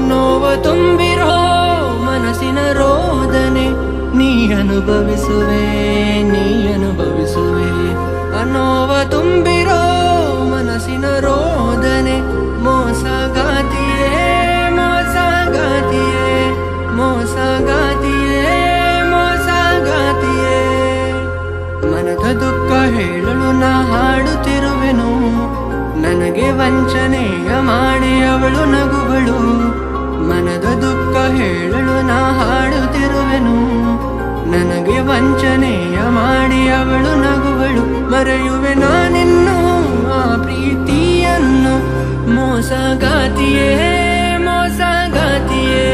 ನೋವ ತುಂಬಿರೋ ಮನಸ್ಸಿನ ರೋದನೆ ನೀ ಅನುಭವಿಸುವೆ ನೀ ಅನುಭವಿಸುವೆ ನೋವ ತುಂಬಿರೋ ಮನಸ್ಸಿನ ರೋದನೆ ಮೋಸಗಾತಿಯೇ ಮೋಸಗಾತಿಯೇ ಮೋಸಗಾತಿಯೇ ಮೋಸಗಾತಿಯೇ ಮನದ ದುಃಖ ಹೇಳಲು ನಾ ಹಾಡುತ್ತಿರುವೆನು ನನಗೆ ವಂಚನೆಯ ಮಾಡಿ ಅವಳು ನಗುವಳು ಮನದ ದುಃಖ ಹೇಳಲು ನಾ ಹಾಡುತ್ತಿರುವೆನು ನನಗೆ ವಂಚನೆಯ ಮಾಡಿ ಅವಳು ನಗುವಳು ಮರೆಯುವೆ ನಾನಿನ್ನು ಆ ಪ್ರೀತಿಯನ್ನು ಮೋಸಗಾತಿಯೇ ಮೋಸಗಾತಿಯೇ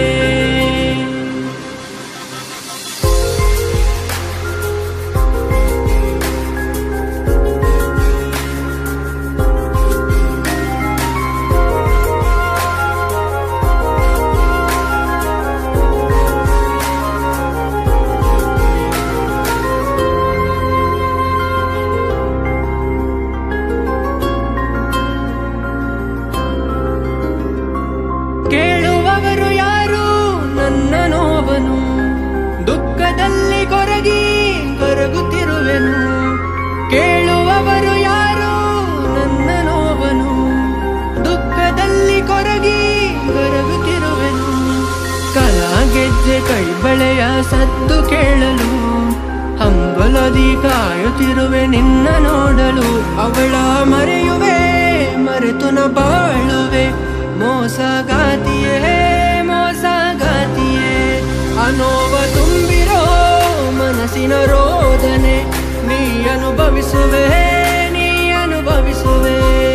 ಕೇಳುವವರು ಯಾರು ನನ್ನ ನೋವನು ದುಃಖದಲ್ಲಿ ಕೊರಗಿ ಕೊರಗುತ್ತಿರುವೆನು ಕೇಳುವವರು ಯಾರು ನನ್ನ ನೋವನು ದುಃಖದಲ್ಲಿ ಕೊರಗಿ ಕೊರಗುತ್ತಿರುವೆನು ಕಲಾ ಗೆಜ್ಜೆ ಕೈ ಬಳೆಯ ಸದ್ದು ಕೇಳಲು ಹಂಬಲದಿ ಕಾಯುತ್ತಿರುವೆ ನಿನ್ನ ನೋಡಲು ಅವಳ ಮರೆಯುವೆ ಮರೆತು ನ ಬಾಳುವೆ ಮೋಸಗಾತಿಯೇ ಮೋಸಗಾತಿಯೇ ಅನೋವ ತುಂಬಿರೋ ಮನಸ್ಸಿನ ರೋದನೆ ನೀ ಅನುಭವಿಸುವೆ ನೀ ಅನುಭವಿಸುವೆ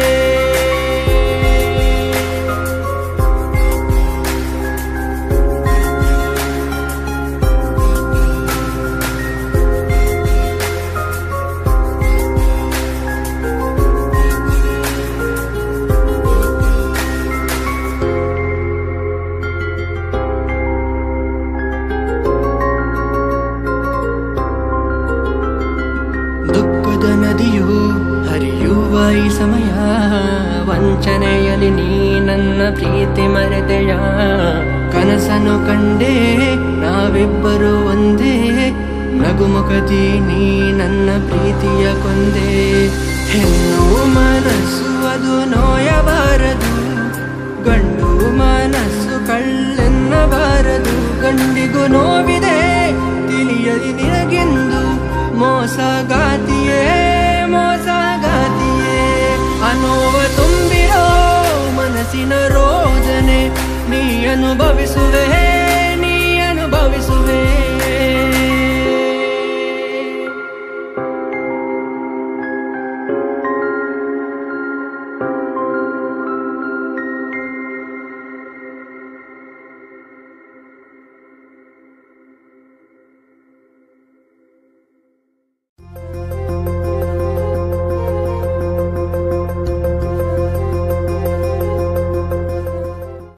ದುಃಖದ ನದಿಯು ಹರಿಯುವ ಈ ಸಮಯ ವಂಚನೆಯಲ್ಲಿ ನೀ ನನ್ನ ಪ್ರೀತಿ ಮರೆತೆಯ ಕನಸನ್ನು ಕಂಡೆ ನಾವಿಬ್ಬರು ಒಂದೇ ನಗುಮುಖದಿ ನೀ ನನ್ನ ಪ್ರೀತಿಯ ಕೊಂದೆ ಹೆಣ್ಣು ಮನಸ್ಸು ಅದು ನೋಯಬಾರದು ಗಂಡು ಮನಸ್ಸು ಕಳ್ಳೆನ್ನಬಾರದು ಗಂಡಿಗೂ ನೋವಿದೆ ತಿಳಿಯಲಿ ನಿನಗೆಂದು ಮೋಸಗಾತಿಯೇ ಮೋಸಗಾತಿಯೇ ಅನೋವ ತುಂಬಿರೋ ಮನಸ್ಸಿನ ರೋದನೆ ನೀ ಅನುಭವಿಸುವೆ